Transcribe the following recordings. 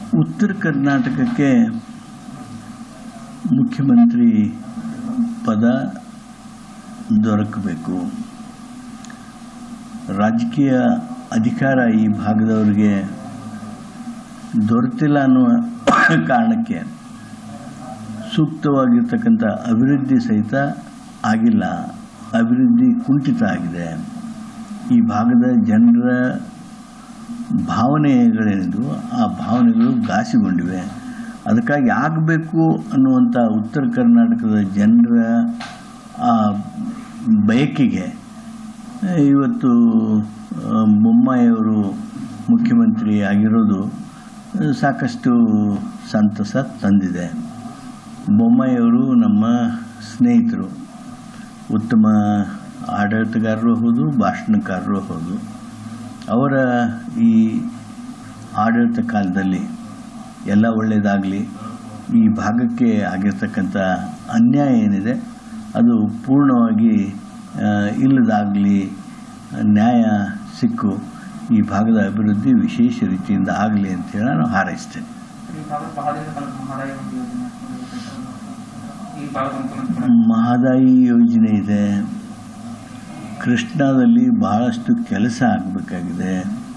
ಉತ್ತರ ಕರ್ನಾಟಕಕ್ಕೆ ಮುಖ್ಯಮಂತ್ರಿ ಪದ ದೊರಕಬೇಕು ರಾಜಕೀಯ ಅಧಿಕಾರ ಈ ಭಾಗದವರಿಗೆ ದೊರೆತಿಲ್ಲ ಅನ್ನುವ ಕಾರಣಕ್ಕೆ ಸೂಕ್ತವಾಗಿರ್ತಕ್ಕಂಥ ಅಭಿವೃದ್ಧಿ ಸಹಿತ ಆಗಿಲ್ಲ ಅಭಿವೃದ್ಧಿ ಕುಂಠಿತ ಆಗಿದೆ ಈ ಭಾಗದ ಜನರ ಭಾವನೆಗಳೇನಿದ್ವು ಆ ಭಾವನೆಗಳು ಘಾಸಿಗೊಂಡಿವೆ ಅದಕ್ಕಾಗಿ ಆಗಬೇಕು ಅನ್ನುವಂಥ ಉತ್ತರ ಕರ್ನಾಟಕದ ಜನರ ಆ ಬಯಕೆಗೆ ಇವತ್ತು ಆ, ಬೊಮ್ಮಾಯಿಯವರು ಮುಖ್ಯಮಂತ್ರಿ ಆಗಿರೋದು ಆ, ಸಾಕಷ್ಟು ಸಂತಸ ತಂದಿದೆ ಬೊಮ್ಮಾಯಿಯವರು ನಮ್ಮ ಸ್ನೇಹಿತರು ಉತ್ತಮ ಆಡಳಿತಗಾರರು ಹೌದು ಭಾಷಣಕಾರರು ಹೌದು ಅವರ ಈ ಆಡಳಿತ ಕಾಲದಲ್ಲಿ ಎಲ್ಲ ಒಳ್ಳೆಯದಾಗಲಿ ಈ ಭಾಗಕ್ಕೆ ಆಗಿರ್ತಕ್ಕಂಥ ಅನ್ಯಾಯ ಏನಿದೆ ಅದು ಪೂರ್ಣವಾಗಿ ಆ, ಇಲ್ಲದಾಗಲಿ ನ್ಯಾಯ ಸಿಕ್ಕು ಈ ಭಾಗದ ಅಭಿವೃದ್ಧಿ ವಿಶೇಷ ರೀತಿಯಿಂದ ಆಗಲಿ ಅಂತೇಳಿ ನಾನು ಹಾರೈಸ್ತೇನೆ ಈ ಭಾಗದ ಬಹಳ ದಿನದ ಕಾಲ ಮಹದಾಯಿ ಒಂದು ಯೋಜನೆ ಈ ಭಾಗದ ಮುಖ್ಯಮಂತ್ರಿ ಮಹದಾಯಿ ಯೋಜನೆ ಇದೆ ಕೃಷ್ಣಾದಲ್ಲಿ ಬಹಳಷ್ಟು ಕೆಲಸ ಆಗಬೇಕಾಗಿದೆ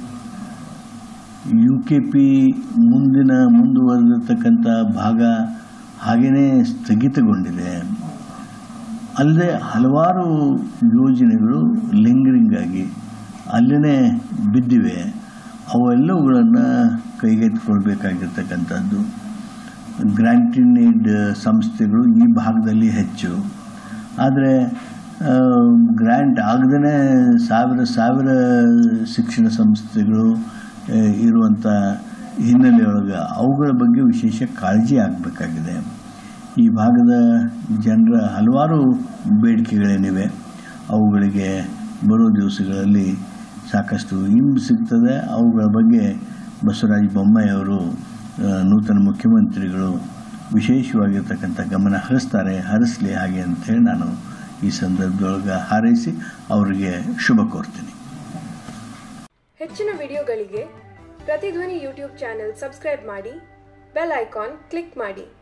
ಯು ಕೆ ಪಿ ಮುಂದಿನ ಮುಂದುವರೆದಿರ್ತಕ್ಕಂಥ ಭಾಗ ಹಾಗೆಯೇ ಸ್ಥಗಿತಗೊಂಡಿದೆ ಅಲ್ಲದೆ ಹಲವಾರು ಯೋಜನೆಗಳು ಲಿಂಗರಿಂಗ್ ಆಗಿ ಅಲ್ಲೇ ಬಿದ್ದಿವೆ ಅವೆಲ್ಲವುಗಳನ್ನು ಕೈಗೆತ್ತಿಕೊಳ್ಬೇಕಾಗಿರ್ತಕ್ಕಂಥದ್ದು ಗ್ರಾಂಟಿನ್ ನೀಡ್ ಸಂಸ್ಥೆಗಳು ಈ ಭಾಗದಲ್ಲಿ ಹೆಚ್ಚು ಆದರೆ ಗ್ರ್ಯಾಂಟ್ ಆಗದೇ ಸಾವಿರ ಸಾವಿರ ಶಿಕ್ಷಣ ಸಂಸ್ಥೆಗಳು ಆ, ಇರುವಂಥ ಹಿನ್ನೆಲೆಯೊಳಗೆ ಅವುಗಳ ಬಗ್ಗೆ ವಿಶೇಷ ಕಾಳಜಿ ಆಗಬೇಕಾಗಿದೆ ಈ ಭಾಗದ ಜನರ ಹಲವಾರು ಬೇಡಿಕೆಗಳೇನಿವೆ ಅವುಗಳಿಗೆ ಬರೋ ದಿವಸಗಳಲ್ಲಿ ಸಾಕಷ್ಟು ಇಂಬು ಸಿಗ್ತದೆ ಅವುಗಳ ಬಗ್ಗೆ ಬಸವರಾಜ ಬೊಮ್ಮಾಯಿಯವರು ಆ, ನೂತನ ಮುಖ್ಯಮಂತ್ರಿಗಳು ವಿಶೇಷವಾಗಿರ್ತಕ್ಕಂಥ ಗಮನ ಹರಿಸ್ತಾರೆ ಹರಿಸಲಿ ಹಾಗೆ ಅಂತೇಳಿ ನಾನು ಈ ಸಂದರ್ಭದೊಳಗೆ ಹಾರೈಸಿ ಅವರಿಗೆ ಶುಭ ಕೋರ್ತೀನಿ ಹೆಚ್ಚಿನ ವಿಡಿಯೋಗಳಿಗೆ ಪ್ರತಿಧ್ವನಿ ಯೂಟ್ಯೂಬ್ ಚಾನೆಲ್ ಸಬ್ಸ್ಕ್ರೈಬ್ ಮಾಡಿ ಬೆಲ್ ಐಕಾನ್ ಕ್ಲಿಕ್ ಮಾಡಿ